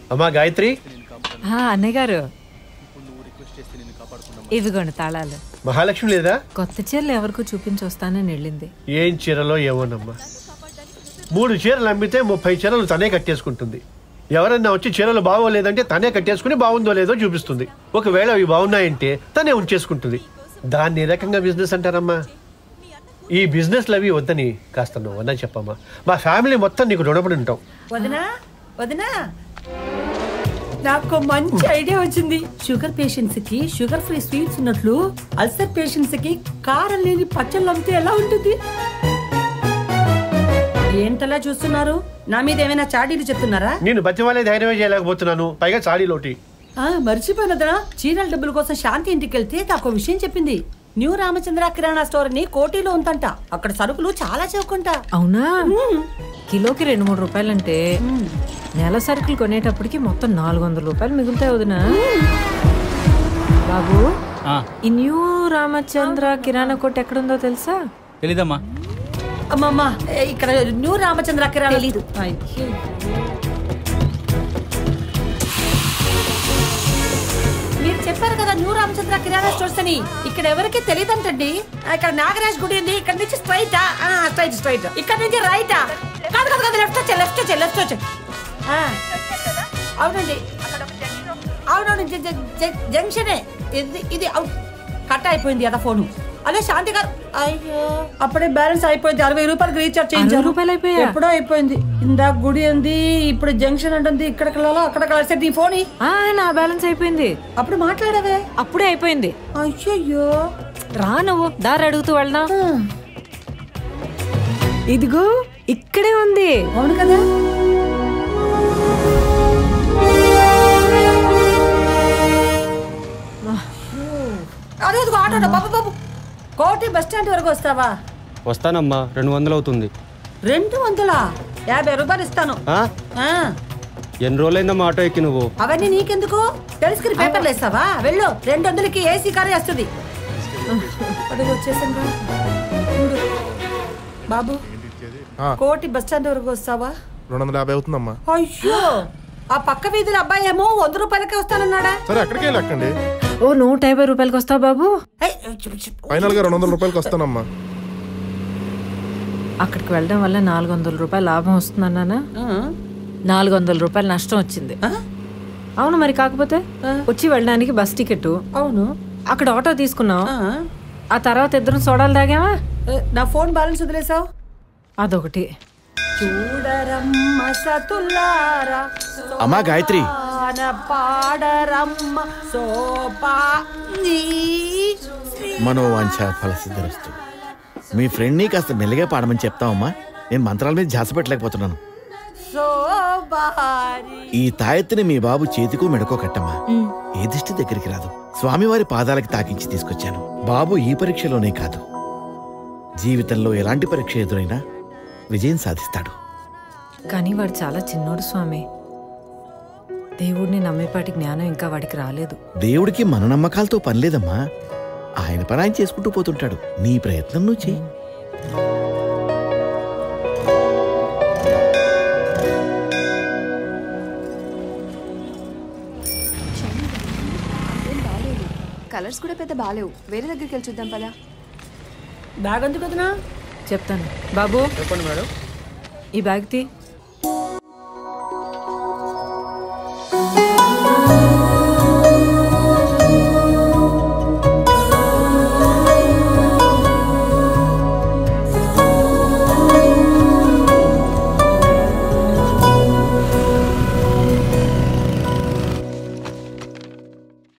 అమ్మా గాయత్రి ఆ, అన్నయ్య గారు ఇవిగోండి తాళాలు మహాలక్ష్మి లేదా కొత్త చీరలు ఎవరికో చూపించి వస్తానని వెళ్ళింది ఏం చీరలో ఏమోనమ్మా మూడు చీరలు అమ్మితే ముప్పై చీరలు తనే కట్టేసుకుంటుంది ఎవరన్నా వచ్చి చీరలు బాగోలేదంటే తనే కట్టేసుకుని బాగుందో లేదో చూపిస్తుంది ఒకవేళ అవి బాగున్నాయంటే తనే ఉంచేసుకుంటుంది దాన్ని ఏ రకంగా బిజినెస్ అంటారమ్మా ఈ బిజినెస్లు అవి వద్దని కాస్త నువ్వు అన్నా చెప్పమ్మా మా ఫ్యామిలీ మొత్తం నీకు రుణపడి ఉంటాం వదినా వదినా నాకు మంచి ఐడియా వచ్చింది షుగర్ పేషెంట్స్ కి షుగర్ ఫ్రీ స్వీట్స్ ఉన్నట్లు అల్సర్ పేషెంట్స్ కి కారం లేని పచ్చళ్ళు అమ్మితే ఎలా ఉంటుంది ఏంటలా చూస్తున్నారు నా మీద ఏమైనా చాడీలు చెప్తున్నారా నేను బతివాలే ధైర్యమే చేయలేకపోతున్నాను పైగా చాడీలోటి ఆ మర్చిపోయినదనా చీరల డబ్బుల కోసం శాంతి ఇంటికి వెళ్తే నాకు విషయం చెప్పింది న్యూ రామచంద్ర కిరాణా స్టోర్ అని కోటిలో ఉందంట అక్కడ సరుకులు చాలా చౌకుంటా అవునా కిలోకి రెండు మూడు రూపాయలంటే నెల సరుకులు కొనేటప్పటికి మొత్తం నాలుగు వందల రూపాయలు మిగులుతాయి వదినా బాబు ఆ, ఈ న్యూ రామచంద్ర కిరాణా కొట్టు ఎక్కడుందో తెలుసా తెలీదమ్మా అమ్మమ్మ ఏ, ఇక్కడ న్యూ రామచంద్ర కిరాణా తెలీదు. అయ్యో. మీరు చెప్పారు కదా న్యూ రామచంద్ర కిరాణా స్టోర్స్ అని ఇక్కడ ఎవరికి తెలియదంటండి ఆ, ఇక్కడ నాగరాజ్ గుడి ఉంది ఇక్కడ నుంచి స్ట్రైట్ స్ట్రైట్ స్ట్రైట్ ఇక్కడ నుంచి రైటా కాదు కాదు కాదు లెఫ్ట్ వచ్చే లెఫ్ట్ వచ్చే లెఫ్ట్ వచ్చే అవునండి అవునవును జ- జ- జ- జంక్షనే ఇది ఇది అవును కట్ అయిపోయింది అదా ఫోను అదే శాంతి గారు అయ్యో అప్పుడే బ్యాలెన్స్ అయిపోయింది అరవై రూపాయలకి రీఛార్జ్ చేయించారు అరవై రూపాయలు అయిపోయా? ఎప్పుడో అయిపోయింది ఇందాక గుడి ఉంది ఇప్పుడు జంక్షన్ ఉంటుంది ఇక్కడికి వెళ్ళాలో అక్కడికి వెళ్ళాలి సరే నీ ఫోన్ ఇయ్యి. ఆ, నా బ్యాలెన్స్ అయిపోయింది అప్పుడు మాట్లాడవే అప్పుడే అయిపోయింది అయ్యయ్యో రా నువ్వు దారి అడుగుతూ వెళ్దాం ఇదిగో ఇక్కడే ఉంది అవును కదా అదే అదిగో ఆటో ఆటో, బాబు బాబు కోటి బస్ స్టాండ్ వరకు వస్తావా వస్తానమ్మా రెండు వందలు అవుతుంది రెండు వందలా యాభై రూపాయలు ఇస్తాను ఆ? ఆ, ఎన్ని రోజులైందమ్మా ఆటో ఎక్కి నువ్వు అవన్నీ నీకెందుకు తెలుసుకుని పేపర్లు వేస్తావా వెళ్ళు రెండు వందలకి ఏసీ కారే వస్తుంది అదిగో వచ్చేసాను రా. చూడు. బాబు ఆ. కోటి బస్ స్టాండ్ వరకు వస్తావా రెండు వందల యాభై అవుతుందమ్మా అయ్యో ఆ పక్క వీధుల అబ్బాయి ఏమో వంద రూపాయలకే వస్తానన్నాడా సరే అక్కడికి వెళ్ళి ఎక్కండి ఓ నూట యాభై రూపాయలకి వస్తావు బాబు ఏయ్, చెప్పు, చెప్పు. ఫైనల్ గా రెండు వందల రూపాయలకి వస్తానమ్మా అక్కడికి వెళ్ళడం వల్ల నాలుగు వందల రూపాయలు లాభం వస్తుందన్నానా ఆ, నాలుగు వందల రూపాయలు నష్టం వచ్చింది ఆ, అవును మరి కాకపోతే వచ్చి వెళ్ళడానికి బస్ టికెట్ అవును అక్కడ ఆటో తీసుకున్నాం ఆ, ఆ తర్వాత ఇద్దరం సోడాలు తాగామా ఏ, నా ఫోన్ బ్యాలెన్స్ వదిలేసావు అదొకటి చూడరమ్మ సతులారా అమ్మా గాయత్రి సోపాన పాడరమ్మ సోపా నీ మనోవాంఛ ఫలసిద్ధరస్తు మీ ఫ్రెండ్ని కాస్త మెల్లిగా పాడమని చెప్తామమ్మా నేను మంత్రాల మీద ధ్యాస పెట్టలేకపోతున్నాను శోభారి ఈ తాయెత్తుని మీ బాబు చేతికో మెడకో కట్టమ్మా ఏ దిష్టి దగ్గరికి రాదు స్వామివారి పాదాలకి తాకించి తీసుకొచ్చాను బాబు ఈ పరీక్షలోనే కాదు జీవితంలో ఎలాంటి పరీక్ష ఎదురైనా విజయం సాధిస్తాడు కానీ వాడు చాలా చిన్నోడు స్వామి దేవుడిని నమ్మేపాటి జ్ఞానం ఇంకా వాడికి రాలేదు దేవుడికి మన నమ్మకాలతో పని లేదమ్మా ఆయన పని ఆయన చేసుకుంటూ పోతుంటాడు నీ ప్రయత్నం నువ్వు చెయ్యి కలర్స్ కూడా పెద్ద బాలేవు వేరే దగ్గరికి వెళ్ళి చూద్దాం పదా బ్యాగ్ ఎందుకు వదినా చెప్తాను బాబు చెప్పండి మేడం ఈ బ్యాగ్ తీ